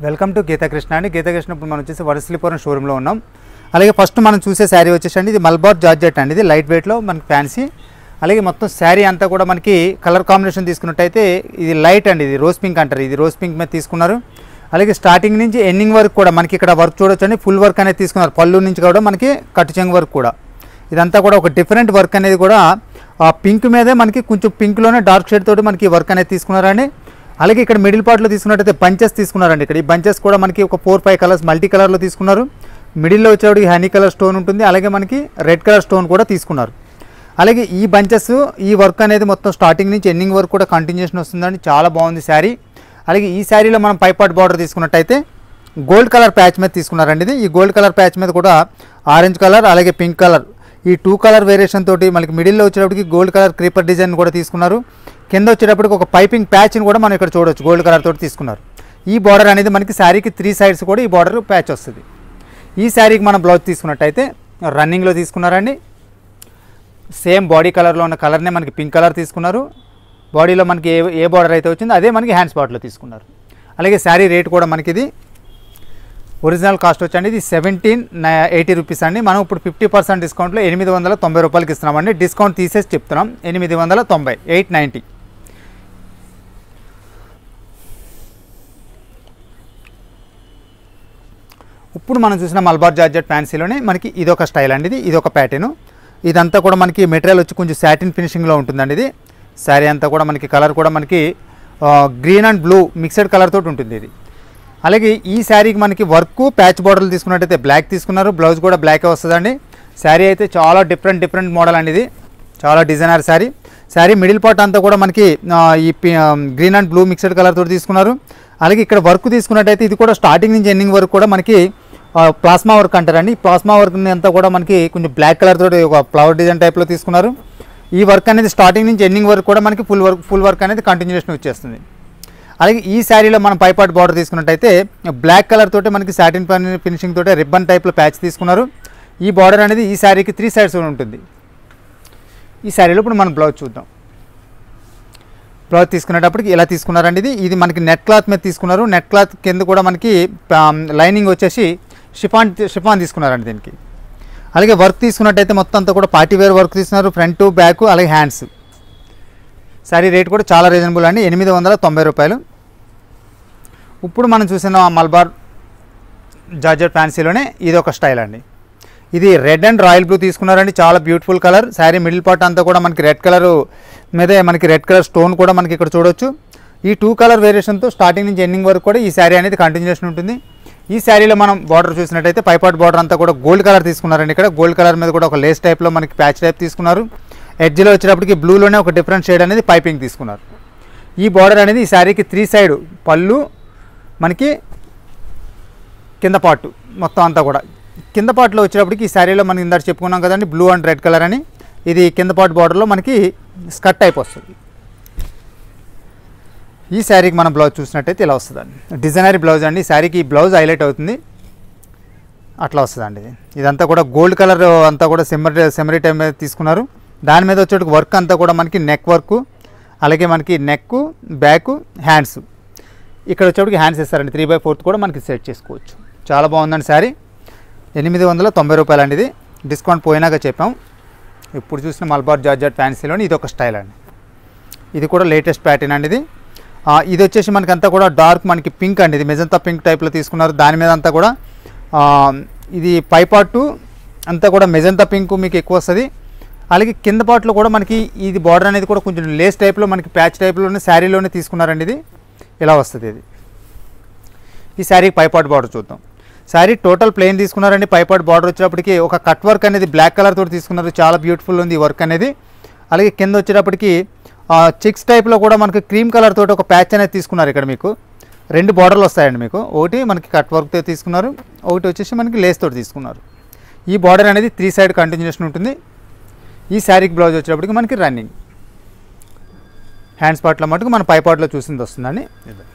Welcome to Geetha Krishna అండి గీతాకృష్ణ ఇప్పుడు మనం వచ్చేసి వరసలిపురం షోరూంలో ఉన్నాం అలాగే ఫస్ట్ మనం చూసే శారీ వచ్చేసండి ఇది మల్బార్ జార్జెట్ అండి ఇది లైట్ వెయిట్లో మనకి ఫ్యాన్సీ అలాగే మొత్తం శారీ అంతా కూడా మనకి కలర్ కాంబినేషన్ తీసుకున్నట్టయితే ఇది లైట్ అండి ఇది రోజ్ పింక్ అంటారు ఇది రోజ్ పింక్ మీద తీసుకున్నారు అలాగే స్టార్టింగ్ నుంచి ఎండింగ్ వరకు కూడా మనకి ఇక్కడ వర్క్ చూడొచ్చండి ఫుల్ వర్క్ అనేది తీసుకున్నారు పళ్ళు నుంచి కూడా మనకి కట్టు చెంగు వర్క్ కూడా ఇదంతా కూడా ఒక డిఫరెంట్ వర్క్ అనేది కూడా ఆ పింక్ మీదే మనకి కొంచెం పింక్లోనే డార్క్ షేడ్ తోటి మనకి వర్క్ అనేది తీసుకున్నారండి అలాగే ఇక్కడ మిడిల్ పార్ట్లో తీసుకున్నట్టయితే బంచెస్ తీసుకున్నారండి ఇక్కడ ఈ బంచెస్ కూడా మనకి ఒక ఫోర్ ఫైవ్ కలర్స్ మల్టీ కలర్లో తీసుకున్నారు మిడిల్లో వచ్చేవాడికి హనీ కలర్ స్టోన్ ఉంటుంది అలాగే మనకి రెడ్ కలర్ స్టోన్ కూడా తీసుకున్నారు అలాగే ఈ బంచెస్ ఈ వర్క్ అనేది మొత్తం స్టార్టింగ్ నుంచి ఎండింగ్ వరకు కూడా కంటిన్యూషన్ వస్తుందండి చాలా బాగుంది శారీ అలాగే ఈ శారీలో మనం పైపాట్ బార్డర్ తీసుకున్నట్టయితే గోల్డ్ కలర్ ప్యాచ్ మీద తీసుకున్నారండి ఇది ఈ గోల్డ్ కలర్ ప్యాచ్ మీద కూడా ఆరెంజ్ కలర్ అలాగే పింక్ కలర్ ఈ టూ కలర్ వేరియేషన్ తోటి మనకి మిడిల్లో వచ్చేటప్పటికి గోల్డ్ కలర్ క్రీపర్ డిజైన్ కూడా తీసుకున్నారు కింద వచ్చేటప్పటికి ఒక పైపింగ్ ప్యాచ్ని కూడా మనం ఇక్కడ చూడొచ్చు గోల్డ్ కలర్ తోటి తీసుకున్నారు ఈ బార్డర్ అనేది మనకి శారీకి త్రీ సైడ్స్ కూడా ఈ బార్డర్ ప్యాచ్ వస్తుంది ఈ శారీకి మనం బ్లౌజ్ తీసుకున్నట్టయితే రన్నింగ్లో తీసుకున్నారండి సేమ్ బాడీ కలర్లో ఉన్న కలర్నే మనకి పింక్ కలర్ తీసుకున్నారు బాడీలో మనకి ఏ ఏ బార్డర్ అయితే వచ్చిందో అదే మనకి హ్యాండ్స్ బాట్లో తీసుకున్నారు అలాగే శారీ రేట్ కూడా మనకి ఇది ఒరిజినల్ కాస్ట్ వచ్చండి ఇది సెవెంటీన్ ఎయిటీ రూపీస్ అండి మనం ఇప్పుడు ఫిఫ్టీ పర్సెంట్ డిస్కౌంట్లో ఎనిమిది వందల తొంభై రూపాయలకి ఇస్తున్నామండి డిస్కౌంట్ తీసేసి చెప్తున్నాం ఎనిమిది వందల తొంభై ఎయిట్ నైంటీ ఇప్పుడు మనం చూసిన మల్బార్ జార్జెట్ ఫ్యాన్సీలోనే మనకి ఇదొక స్టైల్ అండి ఇది ఇదొక ప్యాటర్న్ ఇదంతా కూడా మనకి మెటీరియల్ వచ్చి కొంచెం సాటిన్ ఫినిషింగ్లో ఉంటుందండి ఇది శారీ అంతా కూడా మనకి కలర్ కూడా మనకి green and blue mixed colour తోటి ఉంటుంది ఇది అలాగే ఈ శారీకి మనకి వర్క్ ప్యాచ్ బార్డర్లు తీసుకున్నట్టయితే బ్లాక్ తీసుకున్నారు బ్లౌజ్ కూడా బ్లాకే వస్తుందండి శారీ అయితే చాలా డిఫరెంట్ డిఫరెంట్ మోడల్ అండి ఇది చాలా designer sari sari middle part అంతా కూడా మనకి ఆ, ఈ green and blue mixed colour తోటి తీసుకున్నారు అలాగే ఇక్కడ వర్క్ తీసుకున్నట్టయితే ఇది కూడా స్టార్టింగ్ నుంచి ఎండింగ్ వరకు కూడా మనకి ప్లాస్మా వర్క్ అంటారండి ఈ ప్లాస్మా వర్క్ అంతా కూడా మనకి కొంచెం బ్లాక్ కలర్ తోటి ఒక ఫ్లవర్ డిజైన్ టైప్లో తీసుకున్నారు ఈ వర్క్ అనేది స్టార్టింగ్ నుంచి ఎండింగ్ వరకు కూడా మనకి ఫుల్ వర్క్ ఫుల్ వర్క్ అనేది కంటిన్యూషన్ వచ్చేస్తుంది అలాగే ఈ శారీలో మనం పైపాట్ బార్డర్ తీసుకున్నట్టయితే బ్లాక్ కలర్ తోటి మనకి సాటిన్ ఫినిషింగ్ తోటి రిబ్బన్ టైప్లో ప్యాచ్ తీసుకున్నారు ఈ బార్డర్ అనేది ఈ శారీకి త్రీ సైడ్స్ ఉంటుంది ఈ శారీలో ఇప్పుడు మనం బ్లౌజ్ చూద్దాం బ్లౌజ్ తీసుకునేటప్పటికి ఇలా తీసుకున్నారండి ఇది ఇది మనకి నెట్ క్లాత్ మీద తీసుకున్నారు నెట్ క్లాత్ కింద కూడా మనకి లైనింగ్ వచ్చేసి షిఫాన్ షిఫాన్ తీసుకున్నారండి దీనికి అలాగే వర్క్ తీసుకున్నట్టయితే మొత్తం అంతా కూడా పార్టీ వేర్ వర్క్ తీసుకున్నారు ఫ్రంట్ బ్యాక్ అలాగే హ్యాండ్స్ శారీ రేట్ కూడా చాలా రీజనబుల్ అండి ఎనిమిది వందల తొంభై రూపాయలు ఇప్పుడు మనం చూసిన మల్బార్ జార్జెట్ ఫ్యాన్సీలోనే ఇది ఒక స్టైల్ అండి ఇది రెడ్ అండ్ రాయల్ బ్లూ తీసుకున్నారండి చాలా beautiful colour sari middle part అంతా కూడా మనకి రెడ్ కలర్ మీదే మనకి రెడ్ కలర్ స్టోన్ కూడా మనకి ఇక్కడ చూడొచ్చు ఈ టూ కలర్ వేరియేషన్తో స్టార్టింగ్ నుంచి ఎండింగ్ వరకు కూడా ఈ శారీ అనేది కంటిన్యూషన్ ఉంటుంది ఈ శారీలో మనం బార్డర్ చూసినట్టయితే పైపాట్ బార్డర్ అంతా కూడా గోల్డ్ కలర్ తీసుకున్నారండి ఇక్కడ గోల్డ్ కలర్ మీద కూడా ఒక లేస్ టైప్లో మనకి ప్యాచ్ టైప్ తీసుకున్నారు ఎడ్జ్లో వచ్చేటప్పటికి బ్లూలోనే ఒక డిఫరెంట్ షేడ్ అనేది పైపింగ్ తీసుకున్నారు ఈ బార్డర్ అనేది ఈ శారీకి త్రీ సైడ్ పళ్ళు మనకి కింద పార్ట్ మొత్తం అంతా కూడా కింద పార్ట్లో వచ్చేటప్పటికి ఈ శారీలో మనం ఇందాక చెప్పుకున్నాం కదండి బ్లూ అండ్ రెడ్ కలర్ అని ఇది కింద పార్ట్ బార్డర్లో మనకి స్కర్ట్ టైప్ వస్తుంది ఈ శారీకి మనం బ్లౌజ్ చూసినట్టయితే ఇలా వస్తుందండి డిజైనరీ బ్లౌజ్ అండి ఈ శారీకి ఈ బ్లౌజ్ హైలైట్ అవుతుంది అట్లా వస్తుందండి ఇది ఇదంతా కూడా గోల్డ్ కలర్ అంతా కూడా సిమ్మర్ సిమ్మరీ టైం మీద తీసుకున్నారు దాని మీద వచ్చేటికి వర్క్ అంతా కూడా మనకి నెక్ వర్క్ అలాగే మనకి నెక్ బ్యాక్ హ్యాండ్స్ ఇక్కడ వచ్చేటికి హ్యాండ్స్ ఇస్తారండి త్రీ బై ఫోర్త్ కూడా మనకి సెట్ చేసుకోవచ్చు చాలా బాగుందండి శారీ ఎనిమిది వందల తొంభై రూపాయలు అండి ఇది డిస్కౌంట్ పోయినాక చెప్పాం ఇప్పుడు చూసిన మల్బార్ జార్జెట్ ఫ్యాన్సీలోని ఇది ఒక స్టైల్ అండి ఇది కూడా లేటెస్ట్ ప్యాటర్న్ అండి ఇది ఆ, ఇది వచ్చేసి మనకి అంతా కూడా డార్క్ మనకి పింక్ అండి ఇది మెజంతా పింక్ టైప్లో తీసుకున్నారు దాని మీద అంతా కూడా ఆ, ఇది పై పార్టు అంతా కూడా మెజంతా పింక్ మీకు ఎక్కువ వస్తుంది అలాగే కింద పార్ట్లో కూడా మనకి ఇది బార్డర్ అనేది కూడా కొంచెం లేస్ టైప్లో మనకి ప్యాచ్ టైప్లోనే శారీలోనే తీసుకున్నారండి ఇది ఇలా వస్తుంది ఇది ఈ శారీకి పైపాట్ బార్డర్ చూద్దాం శారీ టోటల్ ప్లెయిన్ తీసుకున్నారండి పైపాట్ బార్డర్ వచ్చేటప్పటికి ఒక కట్ వర్క్ అనేది బ్లాక్ కలర్ తోటి తీసుకున్నారు చాలా బ్యూటిఫుల్ ఉంది ఈ వర్క్ అనేది అలాగే కింద వచ్చేటప్పటికి చిక్స్ టైప్లో కూడా మనకి క్రీమ్ కలర్ తోటి ఒక ప్యాచ్ అనేది తీసుకున్నారు ఇక్కడ మీకు రెండు బార్డర్లు వస్తాయండి మీకు ఒకటి మనకి కట్ వర్క్తో తీసుకున్నారు ఒకటి వచ్చేసి మనకి లేస్ తోటి తీసుకున్నారు ఈ బార్డర్ అనేది త్రీ సైడ్ కంటిన్యూషన్ ఉంటుంది ఈ శారీకి బ్లౌజ్ వచ్చేటప్పటికి మనకి రన్నింగ్ హ్యాండ్స్ పార్ట్లో మటుకు మన పై పార్ట్లో చూసింది వస్తుందండి ఇది.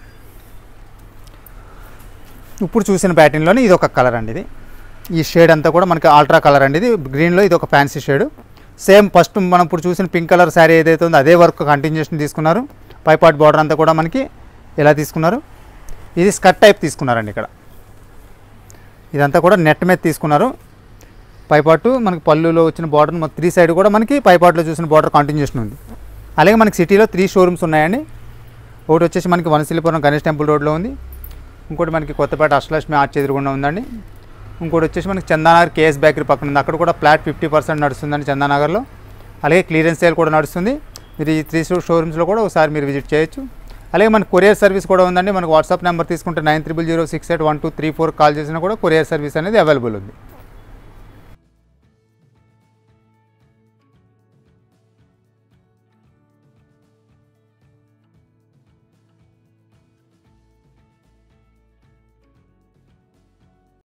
ఇప్పుడు చూసిన ప్యాటర్న్లోనే ఇది ఒక కలర్ అండి ఇది ఈ షేడ్ అంతా కూడా మనకి ఆల్ట్రా కలర్ అండి ఇది గ్రీన్లో ఇది ఒక ఫ్యాన్సీ షేడ్ సేమ్ ఫస్ట్ మనం ఇప్పుడు చూసిన పింక్ కలర్ శారీ ఏదైతే ఉందో అదే వర్క్ కంటిన్యూషన్ తీసుకున్నారు పైపాట్ బార్డర్ అంతా కూడా మనకి ఇలా తీసుకున్నారు ఇది స్కర్ట్ టైప్ తీసుకున్నారండి ఇక్కడ ఇదంతా కూడా నెట్ మీద తీసుకున్నారు పైపాటు మనకి పళ్ళులో వచ్చిన బార్డర్ మొత్తం త్రీ సైడ్ కూడా మనకి పైపాటులో చూసిన బార్డర్ కంటిన్యూషన్ ఉంది అలాగే మనకి సిటీలో త్రీ షోరూమ్స్ ఉన్నాయండి ఒకటి వచ్చేసి మనకి వనశిలిపురం గణేష్ టెంపుల్ రోడ్లో ఉంది ఇంకోటి మనకి కొత్తపేట అష్టలక్ష్మి ఆర్చ్ ఎదురుగుండా ఉందండి ఇంకోటి వచ్చేసి మనకి చందానగర్ కేఎస్ బేకరీ పక్కన ఉంది అక్కడ కూడా ఫ్లాట్ ఫిఫ్టీ పర్సెంట్ నడుస్తుందండి చందానగర్లో అలాగే క్లియరెన్స్ సేల్ కూడా నడుస్తుంది మీరు ఈ త్రీ షోరూమ్స్లో కూడా ఒకసారి మీరు విజిట్ చేయొచ్చు అలాగే మన కొరియర్ సర్వీస్ కూడా ఉందండి మనకు వాట్సాప్ నెంబర్ తీసుకుంటే nine triple zero six eight one two three four call చేసినా కూడా కొరియర్ సర్వీస్ అనేది అవైలబుల్ ఉంది